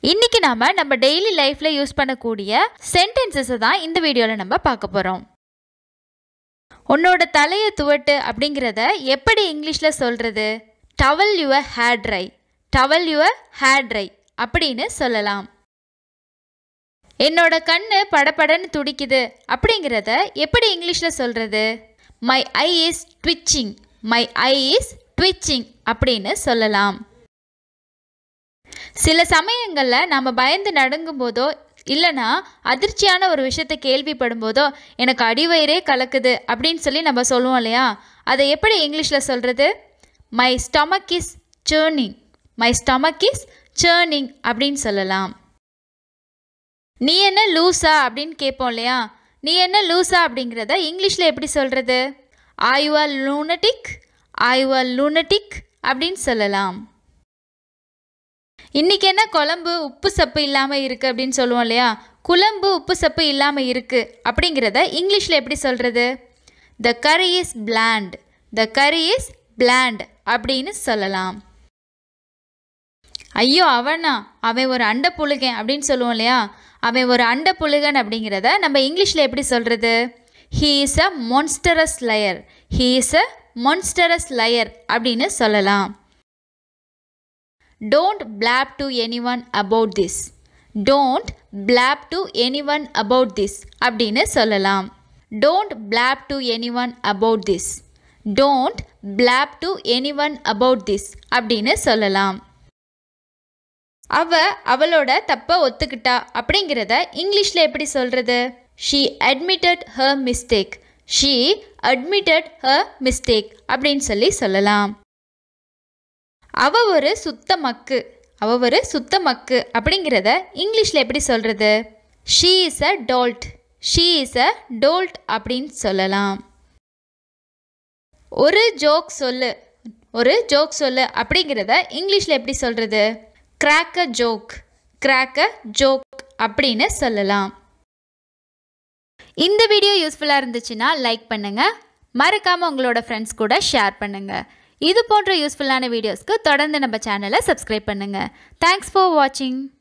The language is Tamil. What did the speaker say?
இன்னைக்கு நாம நம்ம டெய்லி லைஃப்ல யூஸ் பண்ணக்கூடிய சென்டென்சஸை தான் இந்த வீடியோவில் நம்ம பார்க்க போகிறோம் உன்னோட தலையை துவட்டு அப்படிங்கிறத எப்படி இங்கிலீஷில் சொல்கிறது towel your hair dry towel your hair dry அப்படின்னு சொல்லலாம் என்னோட கண்ணு படபடன்னு துடிக்குது அப்படிங்கிறத எப்படி இங்கிலீஷில் சொல்கிறது my eye is twitching my eye is twitching அப்படின்னு சொல்லலாம் சில சமயங்களில் நம்ம பயந்து நடுங்கும் போதோ இல்லைனா அதிர்ச்சியான ஒரு விஷயத்தை கேள்விப்படும் போதோ எனக்கு அடிவயிறே கலக்குது அப்படின்னு சொல்லி நம்ம சொல்லுவோம் இல்லையா அதை எப்படி இங்கிலீஷில் சொல்கிறது my stomach is churning my stomach is churning அப்படின்னு சொல்லலாம் நீ என்ன லூஸா அப்படின்னு கேட்போம் இல்லையா நீ என்ன லூஸா அப்படிங்கிறத இங்கிலீஷில் எப்படி சொல்கிறது are you are lunatic are you are lunatic அப்படின்னு சொல்லலாம் இன்றைக்கி என்ன குழம்பு உப்பு சப்பு இல்லாமல் இருக்குது அப்படின்னு சொல்லுவோம் இல்லையா குழம்பு உப்பு சப்பு இல்லாமல் இருக்குது அப்படிங்கிறத இங்கிலீஷில் எப்படி சொல்கிறது the curry is bland the curry is bland அப்படின்னு சொல்லலாம் ஐயோ அவனா அவன் ஒரு அண்ட புழுகன் அப்படின்னு சொல்லுவோம் இல்லையா அவன் ஒரு அண்ட புழுகன் அப்படிங்கிறத நம்ம இங்கிலீஷில் எப்படி சொல்கிறது he is a monstrous liar he is a monstrous liar அப்படின்னு சொல்லலாம் don't blab to anyone about this don't blab to anyone about this அப்படின்னு சொல்லலாம் don't blab to anyone about this don't blab to anyone about this அப்படின்னு சொல்லலாம் அவ அவளோட தப்பை ஒத்துக்கிட்டா அப்படிங்கிறத இங்கிலீஷில் எப்படி சொல்கிறது she admitted her mistake she admitted her mistake அப்படின்னு சொல்லி சொல்லலாம் அவ ஒரு சுத்த மக்கு அவ ஒரு சுத்த மக்கு அப்படிங்கிறத இங்கிலீஷில் எப்படி சொல்கிறது she is a dolt she is a dolt அப்படின்னு சொல்லலாம் ஒரு ஜோக் சொல்லு ஒரு ஜோக் சொல்லு அப்படிங்கிறத இங்கிலீஷில் எப்படி சொல்கிறது crack a joke crack a joke அப்படின்னு சொல்லலாம் இந்த வீடியோ யூஸ்ஃபுல்லாக இருந்துச்சுன்னா லைக் பண்ணுங்கள் மறக்காமல் உங்களோட ஃப்ரெண்ட்ஸ் கூட ஷேர் பண்ணுங்கள் இது போன்ற யூஸ்ஃபுல்லான வீடியோஸ்க்கு தொடர்ந்து நம்ம சேனலை சப்ஸ்கிரைப் பண்ணுங்கள் தேங்க்ஸ் ஃபார் வாட்சிங்